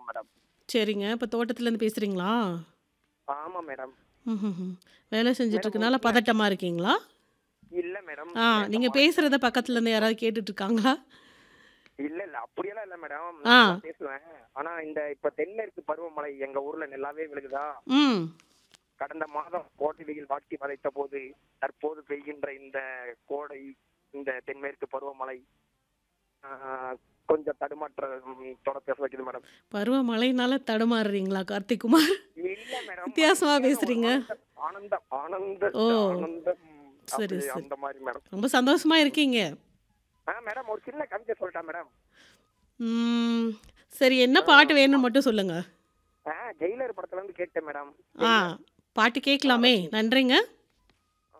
தான் மேடம். சரிங்க. இப்ப தோட்டத்துலேருந்து பேசுறீங்களா? ஆமா மேடம். ம்ஹ்ஹ்ம். வேலை செஞ்சுட்டு மேடம் ஒரு இருக்கனால சின்ன பதட்டமா இருக்கீங்களா? இல்ல மேடம். ஆ எங்க நீங்க மா பேசுறத பக்கத்துல இருந்து யாராவது கேட்டுட்டு இருக்காங்களா? இல்ல, இல்ல. அப்படியெல்லாம் இல்ல மேடம். ஆ. நான் நல்லா பேசுவேன். ஆனா இந்த இப்ப தென்மேற்கு பருவமழை எங்க ஊர்ல நல்லாவே விழுகுதா? ம். கடந்த மாதம் கோடை வெயில் வாட்டி வதைத்த போது, தற்போது பெய்கின்ற இந்த கோடை, இந்த தென்மேற்கு பருவமழை ஆ கொஞ்சம் தடுமாற்றத்தோட பேச வைக்குது மேடம். பருவமழைனால தடுமாறுறீங்களா கார்த்திக்குமார்? இல்ல மேடம். வித்தியாசமா மகிழ்ச்சியான ஒரு பேசுறீங்க. ஆனந்த ஆனந்தம் ஆனந்த ஓ! ஆனந்தம் சரி, அப்படி சரி. அந்த மாரி மேடம். ரொம்ப சந்தோஷமா இருக்கீங்க. ஆ மேடம் ஒரு சின்ன கவிதை சொல்லட்டா மேடம்? ம். சரி என்ன ஆ பாட்டு வேணும்னு மட்டும் சொல்லுங்க. ஆ ஜெயிலர் படத்துல இருந்து கேட்டேன் மேடம். ஆ ஜெயிலர். பாட்டு கேட்கலாமே. அரசு நன்றிங்க.